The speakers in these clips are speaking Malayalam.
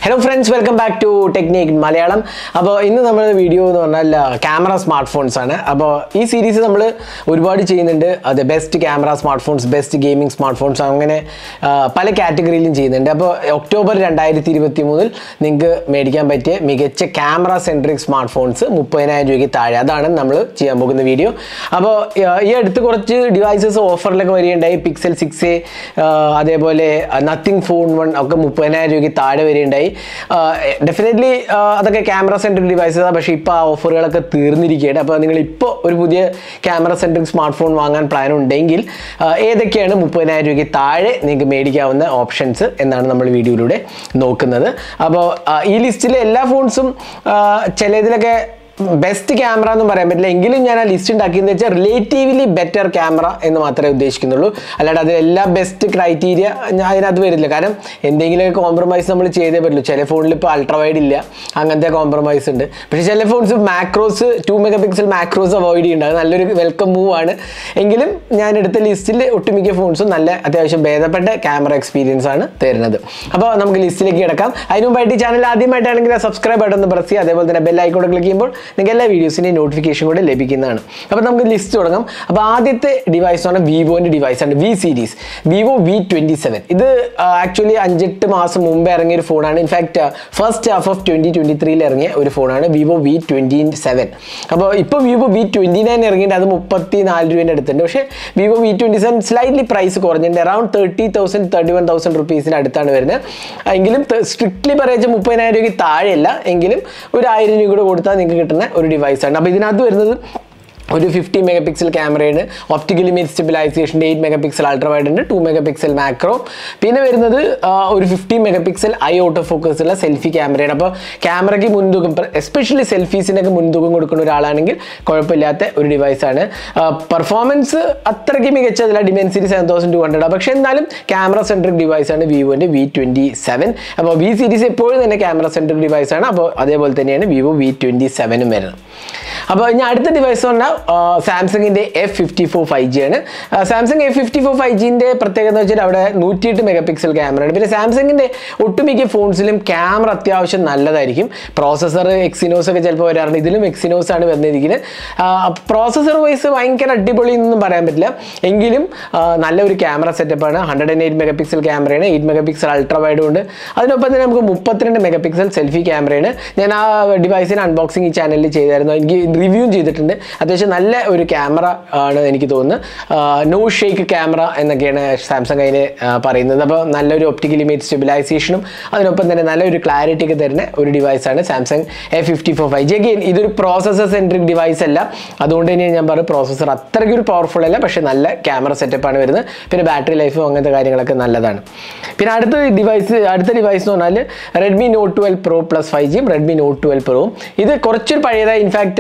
hello friends welcome back to technique Malayalam അപ്പോൾ ഇന്ന് നമ്മുടെ വീഡിയോ എന്ന് പറഞ്ഞാൽ ക്യാമറ സ്മാർട്ട് ഫോൺസ് ആണ് അപ്പോൾ ഈ സീരീസ് നമ്മൾ ഒരുപാട് ചെയ്യുന്നുണ്ട് അത് best camera smart phones best gaming smart phones അങ്ങനെ ആ, പല കാറ്റഗറിയിലും ചെയ്യുന്നുണ്ട് അപ്പോൾ ഒക്ടോബർ രണ്ടായിരത്തി ഇരുപത്തി മൂന്നിൽ നിങ്ങൾക്ക് മേടിക്കാൻ പറ്റിയ മികച്ച ക്യാമറ സെൻട്രിക് സ്മാർട്ട് ഫോൺസ് മുപ്പതിനായിരം രൂപയ്ക്ക് താഴെ അതാണ് നമ്മൾ ചെയ്യാൻ പോകുന്ന വീഡിയോ അപ്പോൾ ഈ അടുത്ത് കുറച്ച് ഡിവൈസസ് ഓഫറിലൊക്കെ വരികയുണ്ടായി പിക്സൽ സിക്സ് എ അതേപോലെ നത്തിങ് ഫോൺ വൺ ഒക്കെ മുപ്പതിനായിരം രൂപയ്ക്ക് താഴെ വരികയുണ്ടായി ഡെഫിനറ്റ്ലി അതൊക്കെ ക്യാമറ സെൻട്രിക് ഡിവൈസസ് പക്ഷേ ഇപ്പോൾ ആ ഓഫറുകളൊക്കെ തീർന്നിരിക്കുകയാണ് അപ്പോൾ നിങ്ങൾ ഇപ്പോൾ ഒരു പുതിയ ക്യാമറ സെൻട്രിക് സ്മാർട്ട് ഫോൺ വാങ്ങാൻ പ്ലാൻ ഉണ്ടെങ്കിൽ ആ, ഏതൊക്കെയാണ് മുപ്പതിനായിരം രൂപയ്ക്ക് താഴെ നിങ്ങൾക്ക് മേടിക്കാവുന്ന ഓപ്ഷൻസ് എന്നാണ് നമ്മൾ വീഡിയോയിലൂടെ നോക്കുന്നത് അപ്പോൾ ആ, ഈ ലിസ്റ്റിലെ എല്ലാ ഫോൺസും ചിലതിലൊക്കെ ബെസ്റ്റ് ക്യാമറ എന്ന് പറയാൻ പറ്റില്ല എങ്കിലും ഞാൻ ആ ലിസ്റ്റ് ഉണ്ടാക്കിയെന്ന് വെച്ചാൽ റിലേറ്റീവ്ലി ബെറ്റർ ക്യാമറ എന്ന് മാത്രമേ ഉദ്ദേശിക്കുന്നുള്ളൂ അല്ലാണ്ട് അതിലെല്ലാ ബെസ്റ്റ് ക്രൈറ്റീരിയ ഞാൻ അതിനകത്ത് വരില്ല കാരണം എന്തെങ്കിലുമൊക്കെ കോംപ്രമൈസ് നമ്മൾ ചെയ്തേ പറ്റുള്ളൂ ചില ഫോണിൽ ഇപ്പോൾ അൾട്രാ വൈഡ് ഇല്ല അങ്ങനത്തെ കോംപ്രമൈസ് ഉണ്ട് പക്ഷേ ചില phones macros two mega pixel macros avoid ചെയ്യുന്നുണ്ട് അത് നല്ലൊരു വെൽക്കം മൂവ് ആണ് എങ്കിലും ഞാൻ എടുത്ത ലിസ്റ്റിൽ ഒട്ടുമിക്ക ഫോൺസും നല്ല അത്യാവശ്യം ഭേദപ്പെട്ട ക്യാമറ എക്സ്പീരിയൻസ് ആണ് തരുന്നത് അപ്പോൾ നമുക്ക് ലിസ്റ്റിലേക്ക് കിടക്കാം അതിന് മുമ്പായിട്ട് ഈ ചാനൽ ആദ്യമായിട്ടാണെങ്കിൽ സബ്സ്ക്രൈബ് ബട്ടൺ ഒന്ന് പ്രസ് ചെയ്യുക അതേപോലെ തന്നെ ബെൽ ഐക്കോടെ ക്ലിക്ക് ചെയ്യുമ്പോൾ നിങ്ങൾക്ക് എല്ലാ വീഡിയോസിൻ്റെയും നോട്ടിഫിക്കേഷൻ കൂടെ ലഭിക്കുന്നതാണ് അപ്പോൾ നമുക്ക് ലിസ്റ്റ് തുടങ്ങാം അപ്പോൾ ആദ്യത്തെ ഡിവൈസ് ആണ് വിവോൻ്റെ ഡിവൈസ് ആണ് V series Vivo V twenty seven ഇത് ആക്ച്വലി അഞ്ചെട്ട് മാസം മുമ്പ് ഇറങ്ങിയ ഒരു ഫോണാണ് in fact first half of twenty twenty ത്രീയിൽ ഇറങ്ങിയ ഒരു ഫോണാണ് വിവോ വി ട്വൻറ്റി സെവൻ അപ്പോൾ ഇപ്പോൾ വിവോ വി ട്വൻറ്റി നയൻ ഇറങ്ങിയിട്ട് അത് മുപ്പത്തി നാല് രൂപേൻ്റെ അടുത്തുണ്ട് പക്ഷേ Vivo V twenty seven slightly price കുറഞ്ഞിട്ടുണ്ട് around thirty thousand thirty one thousand റുപ്പീസിന് അടുത്താണ് വരുന്നത് എങ്കിലും സ്ട്രിക്ട്ലി പറയുക മുപ്പതിനായിരം രൂപയ്ക്ക് താഴെയല്ല എങ്കിലും ഒരു ആയിരം രൂപ കൂടെ കൊടുത്താൽ നിങ്ങൾക്ക് കിട്ടുന്ന ഒരു ഡിവൈസാണ് അപ്പോൾ ഇതിനകത്ത് വരുന്നത് ഒരു ഫിഫ്റ്റി മെഗാ പിക്സൽ ക്യാമറയാണ് ഒപ്റ്റിക്കലി മിഡ് സ്റ്റെബിലൈസേഷൻ്റെ eight mega pixel ultra wide ഉണ്ട് ടു മെഗാ പിക്സൽ മാക്രോ പിന്നെ വരുന്നത് ആ, ഒരു fifty mega pixel eye auto focus ഉള്ള സെൽഫി ക്യാമറയാണ് അപ്പോൾ ക്യാമറയ്ക്ക് മുൻതൂക്കം എസ്പെഷ്യലി സെൽഫീസിനൊക്കെ മുൻതൂക്കം കൊടുക്കുന്ന ഒരാളാണെങ്കിൽ കുഴപ്പമില്ലാത്ത ഒരു ഡിവൈസാണ് പെർഫോമൻസ് അത്രയ്ക്ക് മികച്ചതല്ല Dimensity seven thousand two hundred പക്ഷേ എന്നാലും ക്യാമറ സെൻട്രിക് ഡിവൈസാണ് വിവോൻ്റെ വി ട്വൻറ്റി സെവൻ അപ്പോൾ വി സീരീസ് എപ്പോഴും തന്നെ ക്യാമറ സെൻട്രിക് ഡിവൈസാണ് അപ്പോൾ അതേപോലെ തന്നെയാണ് വിവോ വി ട്വൻറ്റി സെവനും വരുന്നത് അപ്പോൾ ഇനി അടുത്ത ഡിവൈസ് പറഞ്ഞാൽ സാംസങ്ങിൻ്റെ F fifty four five G ആണ് Samsung F fifty four five ജിൻ്റെ പ്രത്യേകത എന്ന് വെച്ചാൽ അവിടെ നൂറ്റിയെട്ട് മെഗാ പിക്സൽ ക്യാമറയാണ് പിന്നെ സാംസങ്ങിൻ്റെ ഒട്ടുമിക്ക ഫോൺസിലും ക്യാമറ അത്യാവശ്യം നല്ലതായിരിക്കും പ്രോസസ്സർ എക്സിനോസ് ഒക്കെ ചിലപ്പോൾ വരാറുണ്ട് ഇതിലും എക്സിനോസ് ആണ് വന്നിരിക്കുന്നത് പ്രോസസ്സർ വൈസ് ഭയങ്കര അടിപൊളി എന്നൊന്നും പറയാൻ പറ്റില്ല എങ്കിലും ആ, നല്ലൊരു ക്യാമറ സെറ്റപ്പാണ് hundred and eight mega pixel ക്യാമറയാണ് എയ്റ്റ് മെഗാ പിക്സൽ അൾട്രാ വൈഡും ഉണ്ട് അതിനൊപ്പം തന്നെ നമുക്ക് മുപ്പത്തിരണ്ട് മെഗാ പിക്സൽ സെൽഫി ക്യാമറയാണ് ഞാൻ ആ ഡിവൈസിന് അൺബോക്സിങ് ഈ ചാനലിൽ ചെയ്തായിരുന്നു എനിക്ക് റിവ്യൂവും ചെയ്തിട്ടുണ്ട് അത്യാവശ്യം നല്ല ഒരു ക്യാമറ ആണ് എനിക്ക് തോന്നുന്നത് നോ ഷേക്ക് ക്യാമറ എന്നൊക്കെയാണ് സാംസങ് അതിന് ആ, പറയുന്നത് അപ്പോൾ നല്ലൊരു ഒപ്റ്റിക്കൽ ഇമേജ് സ്റ്റെബിലൈസേഷനും അതിനൊപ്പം തന്നെ നല്ലൊരു ക്ലാരിറ്റി ഒക്കെ തരുന്ന ഒരു ഡിവൈസാണ് Samsung A fifty four five G again ഇതൊരു പ്രോസസ്സർ സെൻട്രിക് ഡിവൈസ് അല്ല അതുകൊണ്ട് തന്നെ ഞാൻ പറയും പ്രോസസ്സർ അത്രയ്ക്ക് ഒരു പവർഫുൾ അല്ല പക്ഷേ നല്ല ക്യാമറ സെറ്റപ്പാണ് വരുന്നത് പിന്നെ ബാറ്ററി ലൈഫും അങ്ങനത്തെ കാര്യങ്ങളൊക്കെ നല്ലതാണ് പിന്നെ അടുത്ത ഡിവൈസ് അടുത്ത ഡിവൈസ് എന്ന് പറഞ്ഞാൽ Redmi Note twelve Pro Plus five ജിയും റെഡ്മി നോട്ട് ട്വൽവ് പ്രോവും ഇത് കുറച്ചൊരു പഴയതായി ഇൻഫാക്റ്റ്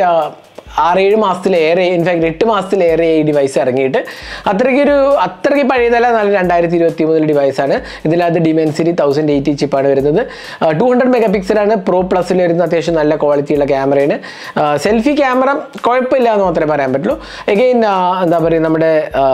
ആറേഴ് മാസത്തിലേറെ ഇൻഫാക്ട് എട്ട് മാസത്തിലേറെ ഈ ഡിവൈസ് ഇറങ്ങിയിട്ട് അത്രയ്ക്കൊരു അത്രയ്ക്ക് പഴയതല്ല നല്ല രണ്ടായിരത്തി ഇരുപത്തി മൂന്നിൽ ഡിവൈസാണ് ഇതിനകത്ത് ഡിമെൻസിറ്റി തൗസൻഡ് എയ്റ്റി ചിപ്പാണ് വരുന്നത് ടു ഹൺഡ്രഡ് മെഗാ പിക്സലാണ് പ്രോ പ്ലസിൽ വരുന്ന അത്യാവശ്യം നല്ല ക്വാളിറ്റിയുള്ള ക്യാമറയാണ് സെൽഫി ക്യാമറ കുഴപ്പമില്ല എന്ന് മാത്രമേ പറയാൻ പറ്റുള്ളൂ എഗെയിൻ എന്താ പറയുക നമ്മുടെ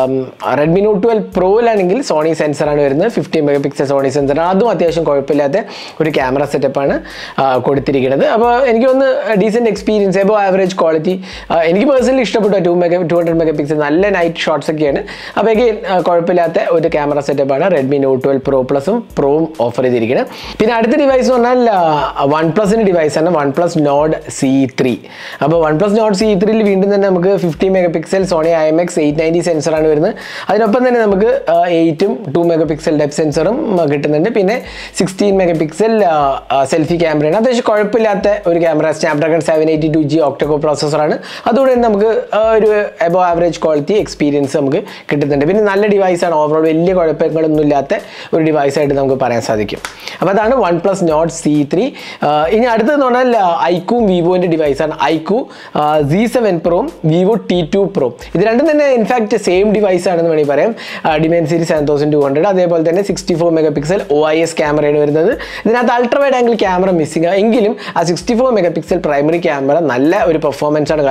റെഡ്മി നോട്ട് ട്വൽവ് പ്രോയിലാണെങ്കിൽ സോണി സെൻസറാണ് വരുന്നത് fifty mega pixel Sony sensor അതും അത്യാവശ്യം കുഴപ്പമില്ലാത്ത ഒരു ക്യാമറ സെറ്റപ്പാണ് കൊടുത്തിരിക്കുന്നത് അപ്പോൾ എനിക്ക് ഒന്ന് decent experience above average quality എനിക്ക് പേഴ്സണലി ഇഷ്ടപ്പെട്ടു two mega two hundred mega pixel നല്ല നൈറ്റ് ഷോട്ട്സ് ഒക്കെയാണ് അപ്പോൾ എഗെയിൻ കുഴപ്പമില്ലാത്ത ഒരു ക്യാമറ സെറ്റപ്പാണ് റെഡ്മി നോട്ട് ട്വൽവ് പ്രോ പ്ലസും പ്രോവും ഓഫർ ചെയ്തിരിക്കുന്നത് പിന്നെ അടുത്ത ഡിവൈസ് എന്ന് പറഞ്ഞാൽ വൺ പ്ലസിൻ്റെ ഡിവൈസാണ് one plus Nord C three അപ്പോൾ വൺ പ്ലസ് നോഡ് സി ത്രീയിൽ വീണ്ടും തന്നെ നമുക്ക് fifty mega pixel Sony I M X eight ninety സെൻസറാണ് വരുന്നത് അതിനൊപ്പം തന്നെ നമുക്ക് എയ്റ്റും ടു മെഗാ പിക്സൽ ഡെപ് സെൻസറും കിട്ടുന്നുണ്ട് പിന്നെ സിക്സ്റ്റീൻ മെഗാ പിക്സൽ സെൽഫി ക്യാമറയാണ് അത്യാവശ്യം കുഴപ്പമില്ലാത്ത ഒരു camera Snapdragon seven eighty two G octa core പ്രോസസ്സറാണ് അതുകൊണ്ട് തന്നെ നമുക്ക് ആ, ഒരു എബോ ആവറേജ് ക്വാളിറ്റി എക്സ്പീരിയൻസ് നമുക്ക് കിട്ടുന്നുണ്ട് പിന്നെ നല്ല ഡിവൈസാണ് ഓവറോൾ വലിയ കുഴപ്പങ്ങളൊന്നും ഇല്ലാത്ത ഒരു ഡിവൈസായിട്ട് നമുക്ക് പറയാൻ സാധിക്കും അപ്പോൾ അതാണ് one plus Nord C three ഇനി അടുത്തതെന്ന് പറഞ്ഞാൽ ഐക്കും വിവോൻ്റെ ഡിവൈസാണ് ഐക്കു സി സെവൻ പ്രോയും വിവോ ടി ടു പ്രോ ഇത് രണ്ടും തന്നെ ഇൻഫാക്ട് സെയിം ഡിവൈസ് ആണെന്ന് വേണമെങ്കിൽ പറയാം Dimensity seven thousand two hundred അതേപോലെ തന്നെ sixty four mega pixel O I S ക്യാമറയാണ് വരുന്നത് ഇതിനകത്ത് ultra wide angle camera missing എങ്കിലും ആ sixty four mega pixel primary camera നല്ല ഒരു പെർഫോമൻസ് ആണ്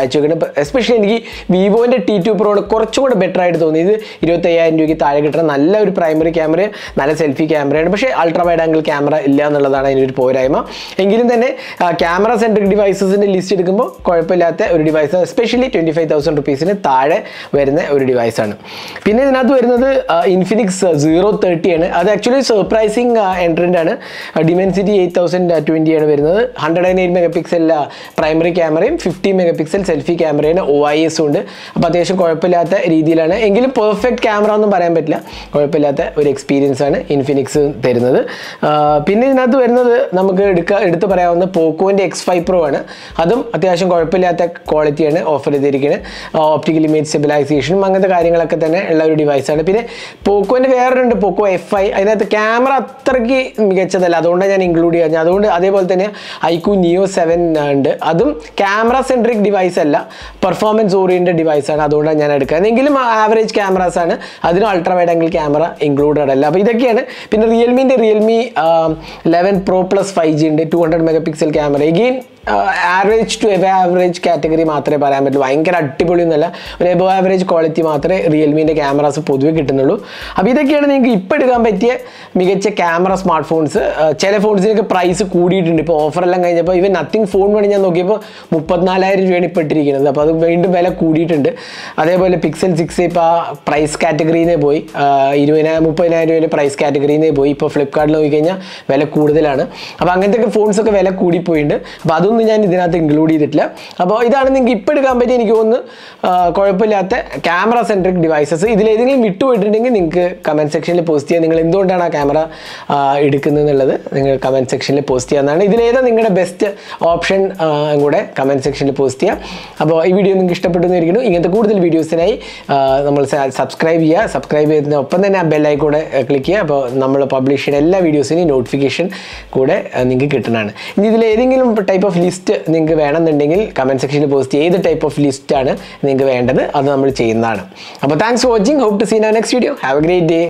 കാഴ്ചവെക്കുന്നത് എസ്പെഷ്യലി എനിക്ക് വിവോൻ്റെ ടി ടു പ്രോയുടെ കുറച്ചും കൂടെ ബെറ്റർ ആയിട്ട് തോന്നി ഇത് ഇരുപത്തയ്യായിരം രൂപയ്ക്ക് താഴെ കിട്ടുന്ന നല്ല ഒരു പ്രൈമറി ക്യാമറ നല്ല സെൽഫി ക്യാമറയാണ് പക്ഷേ അൾട്രാ വൈഡ് ആംഗിൾ ക്യാമറ ഇല്ല എന്നുള്ളതാണ് അതിനൊരു പോരായ്മ എങ്കിലും തന്നെ ക്യാമറ സെൻട്രിക് ഡിവൈസസിൻ്റെ ലിസ്റ്റ് എടുക്കുമ്പോൾ കുഴപ്പമില്ലാത്ത ഒരു device especially twenty five thousand റുപ്പീസിന് താഴെ വരുന്ന ഒരു ഡിവൈസാണ് പിന്നെ ഇതിനകത്ത് വരുന്നത് ഇൻഫിനിക്സ് സീറോ തേർട്ടി ആണ് അത് ആക്ച്വലി സർപ്രൈസിങ് എൻട്രൻ്റ് ആണ് ഡിമെൻസിറ്റി എയ്റ്റ് തൗസൻഡ് ട്വൻറ്റി ആണ് വരുന്നത് hundred and eight mega pixel primary ക്യാമറയും ഫിഫ്റ്റി മെഗാ പിക്സൽ സെൽഫി ക്യാമറയാണ് ഒ ഐ എസും ഉണ്ട് അപ്പോൾ അത്യാവശ്യം കുഴപ്പമില്ലാത്ത രീതിയിലാണ് എങ്കിലും പെർഫെക്റ്റ് ക്യാമറ ഒന്നും പറയാൻ പറ്റില്ല കുഴപ്പമില്ലാത്ത ഒരു എക്സ്പീരിയൻസ് ആണ് ഇൻഫിനിക്സ് തരുന്നത് ആ, പിന്നെ ഇതിനകത്ത് വരുന്നത് നമുക്ക് എടുക്ക എടുത്ത് പറയാവുന്ന പോക്കോൻ്റെ എക്സ് ഫൈവ് പ്രോ ആണ് അതും അത്യാവശ്യം കുഴപ്പമില്ലാത്ത ക്വാളിറ്റിയാണ് ഓഫർ ചെയ്തിരിക്കുന്നത് ഓപ്റ്റിക്കൽ ഇമേജ് സ്റ്റെബിലൈസേഷനും അങ്ങനത്തെ കാര്യങ്ങളൊക്കെ തന്നെ ഉള്ള ഒരു ഡിവൈസാണ് പിന്നെ പോക്കോൻ്റെ വേറൊരുണ്ട് പോക്കോ എഫ് ഐ അതിനകത്ത് ക്യാമറ അത്രയ്ക്ക് മികച്ചതല്ല അതുകൊണ്ടാണ് ഞാൻ ഇൻക്ലൂഡ് ചെയ്യാൻ അതുകൊണ്ട് അതേപോലെ തന്നെ ഐക്യു നിയോ സെവൻ ഉണ്ട് അതും ക്യാമറ സെൻട്രിക് ഡിവൈസ് അല്ല പെർഫോമൻസ് ഓറിയൻറ്റഡ് ഡിവൈസാണ് അതുകൊണ്ടാണ് ഞാൻ എടുക്കുന്നത് എങ്കിലും ആവറേജ് ക്യാമറാസ് ആണ് അതിനും ultra wide angle camera included അല്ല അപ്പോൾ ഇതൊക്കെയാണ് പിന്നെ റിയൽമിൻ്റെ Realme eleven Pro Plus five G ഉണ്ട് two hundred mega pixel camera again average to above average category മാത്രമേ പറയാൻ പറ്റൂ ഭയങ്കര അടിപൊളി ഒന്നുമല്ല ഒരു എബോ ആവറേജ് ക്വാളിറ്റി മാത്രമേ റിയൽമീൻ്റെ ക്യാമറാസ് പൊതുവെ കിട്ടുന്നുള്ളൂ അപ്പോൾ ഇതൊക്കെയാണ് നിങ്ങൾക്ക് ഇപ്പോൾ എടുക്കാൻ പറ്റിയ മികച്ച ക്യാമറ സ്മാർട്ട് ഫോൺസ് ചില ഫോൺസിനൊക്കെ പ്രൈസ് കൂടിയിട്ടുണ്ട് ഇപ്പോൾ ഓഫറെല്ലാം കഴിഞ്ഞപ്പോൾ ഇവൻ നത്തിങ് ഫോൺ വേണ്ടി ഞാൻ നോക്കിയപ്പോൾ മുപ്പത്തിനാലായിരം രൂപയാണ് ഇപ്പോൾ ഇട്ടിരിക്കുന്നത് അപ്പോൾ അത് വീണ്ടും വില കൂടിയിട്ടുണ്ട് അതേപോലെ പിക്സൽ സിക്സ് ഇപ്പോൾ ആ പ്രൈസ് കാറ്റഗറിയിൽ നിന്ന് പോയി ആ, ഇരുപതിനായിരം മുപ്പതിനായിരം രൂപയുടെ പ്രൈസ് കാറ്റഗറിയിൽ നിന്ന് പോയി ഇപ്പോൾ ഫ്ലിപ്കാർട്ടിൽ നോക്കിക്കഴിഞ്ഞാൽ വില കൂടുതലാണ് അപ്പോൾ അങ്ങനത്തെ ഫോൺസൊക്കെ വില കൂടിപ്പോയിട്ടുണ്ട് അപ്പോൾ അതൊന്നും ഞാൻ ഇതിനകത്ത് ഇൻക്ലൂഡ് ചെയ്തിട്ടില്ല അപ്പോൾ ഇതാണ് നിങ്ങൾക്ക് ഇപ്പോൾ എടുക്കാൻ പറ്റിയ എനിക്ക് തോന്നുന്നു ആ, കുഴപ്പമില്ലാത്ത ക്യാമറ സെൻട്രിക് ഡിവൈസസ് ഇതിലേതെങ്കിലും വിട്ടുപോയിട്ടുണ്ടെങ്കിൽ നിങ്ങൾക്ക് കമൻറ്റ് സെക്ഷനിൽ പോസ്റ്റ് ചെയ്യാം നിങ്ങൾ എന്തുകൊണ്ടാണ് ആ ക്യാമറ എടുക്കുന്നത് എന്നുള്ളത് നിങ്ങൾ കമൻറ്റ് സെക്ഷനിൽ പോസ്റ്റ് ചെയ്യാവുന്നതാണ് ഇതിലേതാ നിങ്ങളുടെ ബെസ്റ്റ് ഓപ്ഷൻ കൂടെ കമൻറ്റ് സെക്ഷനിൽ പോസ്റ്റ് ചെയ്യാം അപ്പോൾ ഈ വീഡിയോ നിങ്ങൾക്ക് ഇഷ്ടപ്പെട്ടു എന്നിരിക്കുന്നു ഇങ്ങനത്തെ കൂടുതൽ വീഡിയോസിനായി ആ, നമ്മൾ സബ്സ്ക്രൈബ് ചെയ്യുക സബ്സ്ക്രൈബ് ചെയ്യുന്ന ഒപ്പം തന്നെ ആ ബെല്ലായി കൂടെ ക്ലിക്ക് ചെയ്യുക അപ്പോൾ നമ്മൾ പബ്ലിഷ് ചെയ്യുന്ന എല്ലാ വീഡിയോസിനെയും നോട്ടിഫിക്കേഷൻ കൂടെ ആ, നിങ്ങൾക്ക് കിട്ടുന്നതാണ് ഇനി ഇതിൽ ഏതെങ്കിലും ടൈപ്പ് ഓഫ് ലിസ്റ്റ് നിങ്ങൾക്ക് വേണമെന്നുണ്ടെങ്കിൽ കമൻറ്റ് സെക്ഷനിൽ പോസ്റ്റ് ഏത് ടൈപ്പ് ഓഫ് ലിസ്റ്റാണ് നിങ്ങൾക്ക് വേണ്ടത് അത് നമ്മൾ ചെയ്യുന്നതാണ് അപ്പോൾ thanks for watching hope to see in next video have a great day